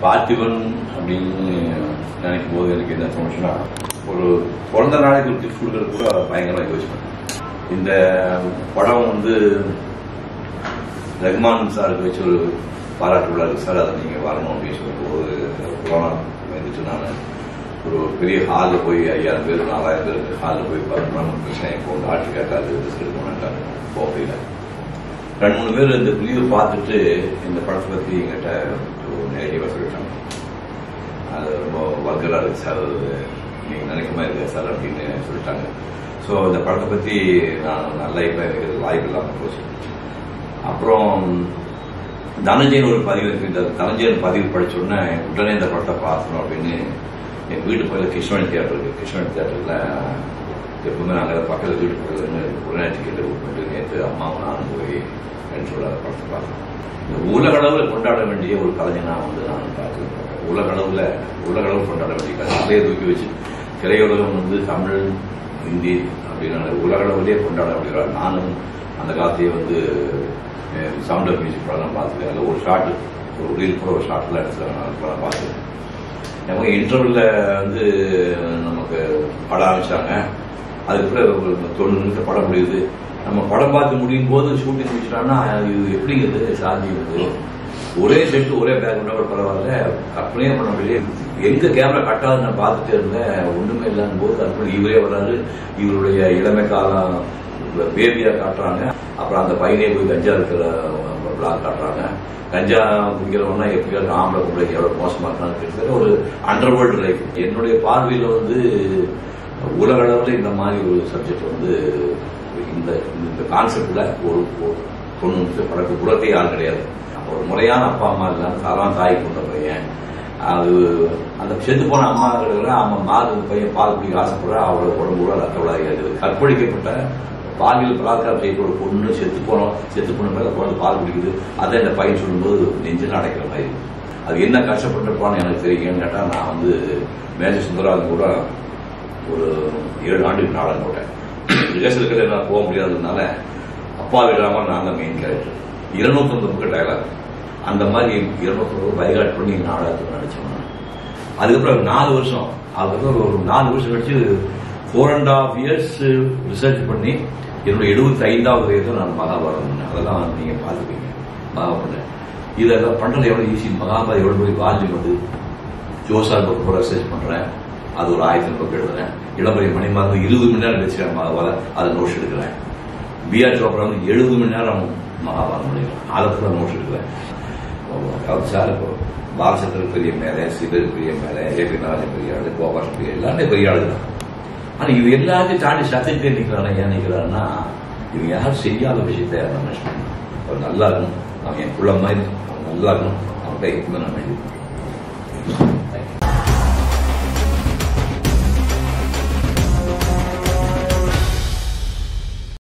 பார்த்திபன் அப்படின்னு நினைக்கும் போது எனக்கு என்ன தோணுச்சுன்னா ஒரு பிறந்த நாளைக்கு ஒரு கிஃப்ட் கொடுக்கறது கூட பயங்கரமாக யோசிப்பேன் இந்த படம் வந்து ரஹ்மான் சாருக்கு வச்சு ஒரு பாராட்டு விழா இருக்கு சார் அதை நீங்கள் வரணும் அப்படின்னு சொல்லிட்டு ஒரு கொரோனா வந்துட்டு நான் ஒரு பெரிய ஹாலில் போய் ஐயாயிரம் பேர் நாலாயிரம் பேர் ஹாலில் போய் பார்த்தோம்னா நமக்கு பிரச்சனை இப்போ ஆட்சி கேட்காது ரிஸ்க் எடுக்க மாட்டாங்க போக முடியல ரெண்டு மூணு பேர் இந்த ரிவ்யூ பார்த்துட்டு இந்த படத்தை பற்றி எங்கிட்ட ஒரு நெகட்டிவாக சொல்லிட்டாங்க அது ரொம்ப வல்கராக இருக்கு சார் அது நீங்கள் நினைக்க மாதிரி இருக்கு சார் அப்படின்னு சொல்லிட்டாங்க ஸோ இந்த படத்தை பற்றி நான் நல்ல இப்போ எனக்கு வாய்ப்பு இல்லாமல் போச்சு அப்புறம் தனஞ்சயன் ஒரு பதிவு இருக்கு இந்த தனஞ்சயன் பதிவு படிச்ச உடனே உடனே இந்த படத்தை பார்க்கணும் அப்படின்னு என் வீட்டு பக்கத்தில் கிருஷ்ணவேணி தியேட்டர் இருக்கு கிருஷ்ணவேணி தியேட்டரில் எப்பவுமே நாங்கள் பக்கத்தில் வீட்டு பக்கத்தில் உடனே டிக்கெட் புக் பண்ணிட்டு நேற்று அம்மாவும் நானும் போய் ரெண்டு சொல்ல படத்தை பார்த்தோம் இந்த உலக அளவில் கொண்டாட வேண்டிய ஒரு கலைஞனா வந்து நான் பார்க்கிறேன் உலக அளவில் உலக அளவில் கொண்டாட வேண்டிய கலை அதையே தூக்கி வச்சு திரையுலகம் வந்து தமிழ் ஹிந்தி அப்படின்னு உலக அளவிலேயே கொண்டாட வேண்டிய நானும் அந்த காலத்தையே வந்து சவுண்ட் ஆஃப் மியூசிக் படம் பார்த்துருக்கேன் அதில் ஒரு ஷார்ட் ஒரு ரீல் கூட ஒரு ஷார்ட்டில் எடுத்து படம் பார்த்துருக்கேன் நமக்கு இன்டர்வலில் வந்து நமக்கு படம் ஆரம்பிச்சாங்க அதுக்கப்புறம் ஒரு தொண்ணூறு நிமிஷம் படம் முடியுது நம்ம படம் பார்த்து முடியும் போது ஷூட்டிங் முடிச்சிட்டான்னா இது எப்படிங்கிறது சாத்தியம் ஒரே செட்டு ஒரே பேக்ரவுண்டோட பரவாயில்ல அப்படியே பண்ண முடியல எங்க கேமரா கட்டாது நான் பார்த்துட்டே இருந்தேன் ஒண்ணுமே இல்லாத போது அதுக்குள்ள இவரே வர்றாரு இவருடைய இளமை காலம் பேபியா காட்டுறாங்க அப்புறம் அந்த பையனே போய் கஞ்சா இருக்கிற பிளாக் காட்டுறாங்க கஞ்சா குடிக்கிறவனா எப்படியாவது ஆம்பளை பொம்பளை எவ்வளவு மோசமா இருக்கான்னு கிட்டத்தட்ட ஒரு அண்டர் வேர்ல்டு லைஃப் என்னுடைய பார்வையில வந்து உலக அளவில் இந்த மாதிரி ஒரு சப்ஜெக்ட் வந்து இந்த இந்த கான்செப்ட்ல ஒரு தொண்ணூறு படத்து குலத்தை யாரும் கிடையாது ஒரு முறையான அப்பா அம்மா இல்லாம சாதாரண தாய் கொண்ட பையன் அது அந்த செத்து போன அம்மா இருக்கிற அவன் மாது பையன் பால் குடிக்க ஆசைப்படுற அவளோட உடம்பு கூட ரத்த விழாது கற்பழிக்கப்பட்ட பாலியல் பலாத்காரம் செய்யப்பட்ட பொண்ணு செத்து போனோம் செத்து போன மேல குழந்தை பால் குடிக்குது அதை இந்த பையன் சொல்லும்போது நெஞ்சில் அடைக்கிற மாதிரி அது என்ன கஷ்டப்பட்டிருப்பான்னு எனக்கு தெரியுங்கன்னு கேட்டா நான் வந்து மேஜர் சுந்தராஜன் கூட ஒரு ஏழு ஆண்டுக்கு நாடகம் போட்டேன் ரிஹர்சலுக்கு என்னால் போக முடியாததுனால அப்பா விடாமல் நான் தான் மெயின் கேரக்டர் இருநூத்தொம்பது புக்கு டயலாக் அந்த மாதிரி இருநூத்தொம்பது பைகாட் பண்ணி நாடகத்துக்கு நடிச்சோம் அதுக்கப்புறம் நாலு வருஷம் அதுக்கப்புறம் ஒரு நாலு வருஷம் கழிச்சு four and half years research பண்ணி என்னுடைய எழுபத்தி ஐந்தாவது வயதில் நான் மகாபாரதம் பண்ணேன் அதெல்லாம் நீங்க பார்த்துப்பீங்க மகாபாரதம் இதெல்லாம் பண்றது எவ்வளவு ஈஸி மகாபாரதம் எவ்வளவு போய் வால்யூம் வந்து ஜோசார் புக்கு ரிசர்ச் பண்றேன் அது ஒரு ஆயிரத்தி பக்கம் எழுதுறேன் இளம்பரிய மணிமாதம் இருபது மணி நேரம் வச்சுக்கிறேன் மகாபாரதம் அதை நோட்ஸ் எடுக்கிறேன் பிஆர் சோப்ரா வந்து எழுபது மணி நேரம் மகாபாரதம் பண்ணிக்கிறேன் அதை கூட நோட்ஸ் எடுக்கிறேன் அவர் சார் இப்போ பாலச்சந்திரன் பெரிய மேலே சிவர் பெரிய மேலே ஏபி நாராயணன் பெரிய ஆளு கோபால் பெரிய எல்லாமே பெரிய ஆளு தான் ஆனா இது எல்லாத்தையும் தாண்டி சத்தியத்தை நிற்கிறான் ஏன் நிற்கிறான்னா இவங்க யாரும் செய்யாத விஷயத்த நம்ம அவர் நல்லா இருக்கணும் அவன் என் குள்ள மாதிரி அவன் நல்லா இருக்கணும் அவன் கை நம்ம